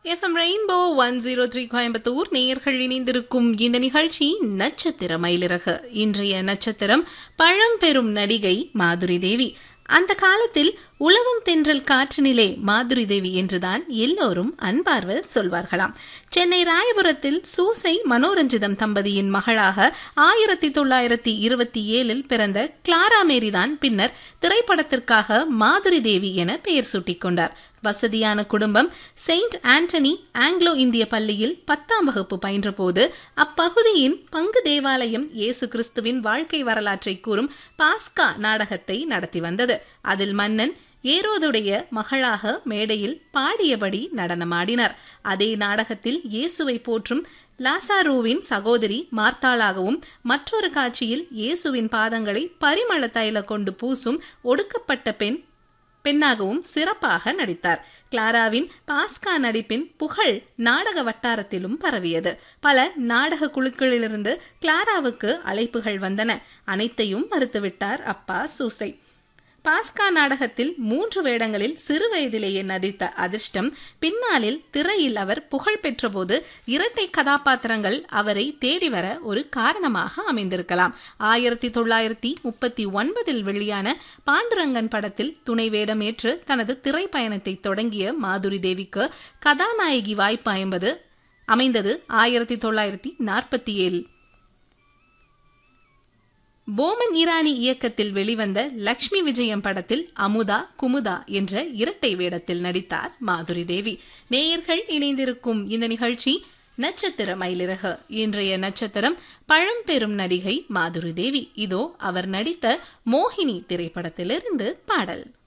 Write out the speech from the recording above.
FM Rainbow one zero three Coimbatore நேயர்கள் இணைந்திருக்கும் இந்த நிகழ்ச்சி நட்சத்திர மயிலிறகு இன்றைய நட்சத்திரம் பழம்பெரும் நடிகை மாதுரி தேவி அந்த காலத்தில் உலவும் தென்றல் காற்றினிலே மாதுரி தேவி என்றுதான் எல்லோரும் அன்பார்வ சொல்வார்களாம் சென்னை ராயபுரத்தில் சூசை மனோரஞ்சிதம் தம்பதியின் மகளாக ஆயிரத்தி தொள்ளாயிரத்தி இருபத்தி ஏழில் பிறந்த கிளாரா மேரிதான் பின்னர் திரைப்படத்திற்காக மாதுரி தேவி என பெயர் சூட்டிக் கொண்டார் வசதியான குடும்பம் செயின்ட் ஆண்டனி ஆங்கிலோ இந்திய பள்ளியில் பத்தாம் வகுப்பு பயின்றபோது அப்பகுதியின் பங்கு தேவாலயம் இயேசு கிறிஸ்துவின் வாழ்க்கை வரலாற்றை கூறும் பாஸ்கா நாடகத்தை நடத்தி வந்தது அதில் மன்னன் ஏரோதுடைய மகளாக மேடையில் பாடியபடி நடனமாடினார் அதே நாடகத்தில் இயேசுவை போற்றும் லாசாரோவின் சகோதரி மார்த்தாளாகவும் மற்றொரு காட்சியில் இயேசுவின் பாதங்களை பரிமள தைல கொண்டு பூசும் ஒடுக்கப்பட்ட பெண் பெண்ணாகவும் சிறப்பாக நடித்தார் கிளாராவின் பாஸ்கா நடிப்பின் புகழ் நாடக வட்டாரத்திலும் பரவியது பல நாடக குழுக்களிலிருந்து கிளாராவுக்கு அழைப்புகள் வந்தன அனைத்தையும் மறுத்துவிட்டார் அப்பா சூசை பாஸ்கா நாடகத்தில் மூன்று வேடங்களில் சிறு வயதிலேயே நடித்த அதிர்ஷ்டம் பின்னாளில் திரையில் அவர் புகழ் பெற்றபோது இரட்டை கதாபாத்திரங்கள் அவரை தேடி வர ஒரு காரணமாக அமைந்திருக்கலாம் ஆயிரத்தி தொள்ளாயிரத்தி முப்பத்தி ஒன்பதில் வெளியான பாண்டுரங்கன் படத்தில் துணை வேடமேற்று தனது திரைப்பயணத்தை தொடங்கிய மாதுரி தேவிக்கு கதாநாயகி வாய்ப்பு ஐம்பது அமைந்தது ஆயிரத்தி தொள்ளாயிரத்தி நாற்பத்தி ஏழில் போமன் ஈரானி இயக்கத்தில் வெளிவந்த லக்ஷ்மி விஜயம் படத்தில் அமுதா குமுதா என்ற இரட்டை வேடத்தில் நடித்தார் மாதுரி தேவி நேயர்கள் இணைந்திருக்கும் இந்த நிகழ்ச்சி நட்சத்திர மயிலிறகு இன்றைய நட்சத்திரம் பழம்பெரும் நடிகை மாதுரி தேவி இதோ அவர் நடித்த மோகினி திரைப்படத்திலிருந்து பாடல்